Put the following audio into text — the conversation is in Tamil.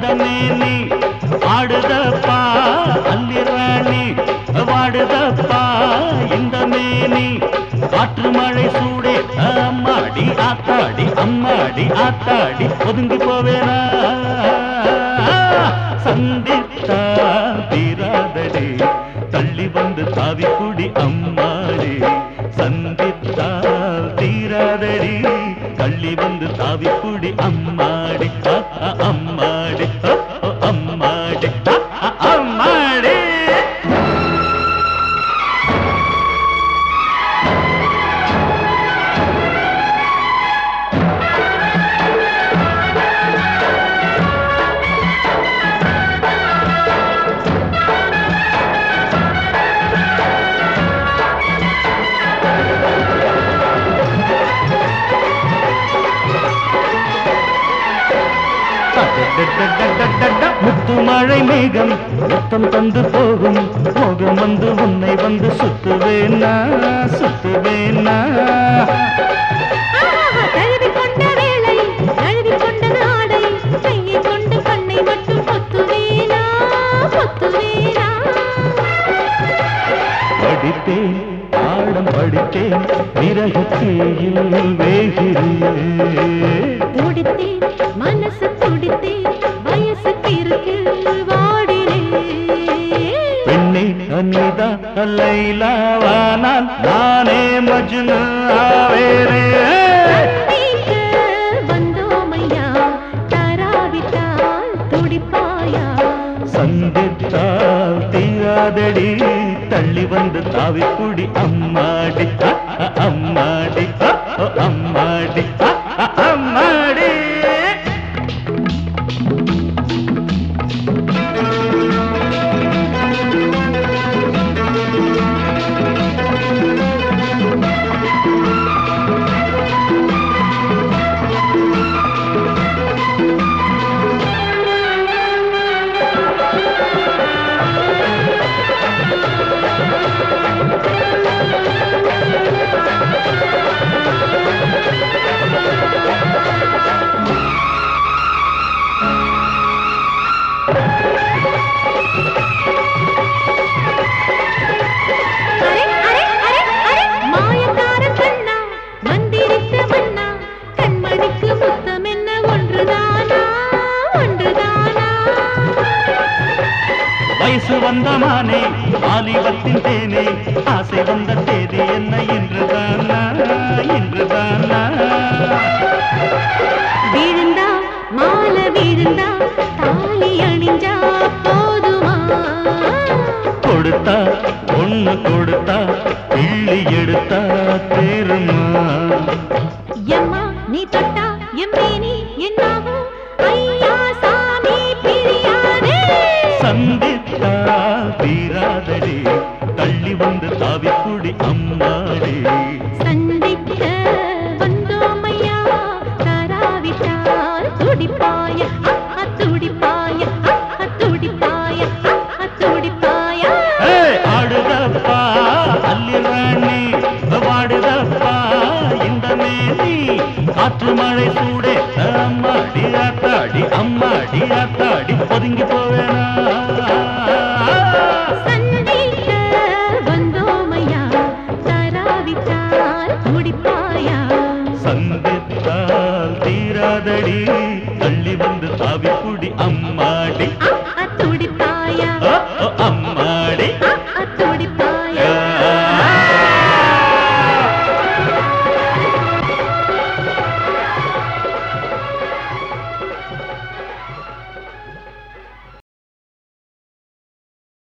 இந்த மேனி ஆடுதப்பா அல்லிராணி வாடுதப்பா இந்த மேனி காற்று மழை சூடே அம்மாடி ஆத்தாடி அம்மாடி ஆத்தாடி ஒதுங்கி போவேனா சந்தித்தா தீராதடி தள்ளி வந்து தாவி குடி அம்மாடி சந்தித்தா தீராதடி தள்ளி வந்து தாவி குடி அம்மாடி அ, அ, அம்மாடி அ, அ, அம்மாடி அ, அ, அம்மாடி முத்து மழை மேகம் முத்தம் தந்து போகும் மோகம் வந்து உன்னை வந்து சுத்துவேனா சுத்துவேனா ஆஹா, தழுவி கொண்ட வேளை தழுவி கொண்ட நாடை கையை கொண்டு கண்ணை மட்டும் பொத்துவேனா பொத்துவேனா படித்தேன் பாடம் படித்தேன் விரகத்தேயில் வேகிறேன் துடித்தேன் மனசு துடித்தேன் வயசு கிறுக்கு வாடினேன் பெண்ணே அனிதா லைலாவானால் நானே மஜ்னு ஆவேனே நீக்க வந்தோமையா தராவிட்டால் துடிப்பாயா சந்தித்தால் தீராதடி தள்ளி வந்து தாவி குடி அம்மாடி அ, அ, அம்மாடி அ, அ, அம்மாடி அ, அ, அம்மாடி அரே அரே அரே அரே மாயக்கார கண்ணா மந்திரித்த மன்னா கண்மணிக்கு முத்தம் என்ன ஒன்றுதானா ஒன்றுதானா வயசு வந்த மானே ஆலிவத்தின் தேனே ஆசை வந்த தேதி என்ன இன்றுதானா இன்றுதானா விழுந்தா மாலை விழுந்தா தாலி அணிஞ்சா போதுமா கொடுத்தா ஒண்ணு கொடுத்தா கிள்ளி எடுத்தா தேருமா எம்மா நீ தொட்டா எம்மேனி என்னாகும் ஐயா சாமி பிரியாதே சந்தித்தா தீராதடி தள்ளி வந்து தாவி குடி அம்மாடி சந்திக்க வந்தோமையா தராவிட்டால் துடிப்பாய அஹ், துடிப்பாய அஹ், துடிப்பாய அஹ், துடிப்பாய ஏய், ஆடுதப்பா அல்லிராணி வாடுதப்பா இந்த மேனி காற்று மழை சூடே அம்மாடி ஆத்தாடி அம்மாடி ஆத்தாடி ஒதுங்கி போவேனா சந்திக்க வந்தோமையா தராவிட்டால் துடிப்பாயா சந்தித்தால் தீராதடி தள்ளி வந்து தாவி குடி அம்மாடி அஹ், துடிப்பாயா அ, அ, அம்மா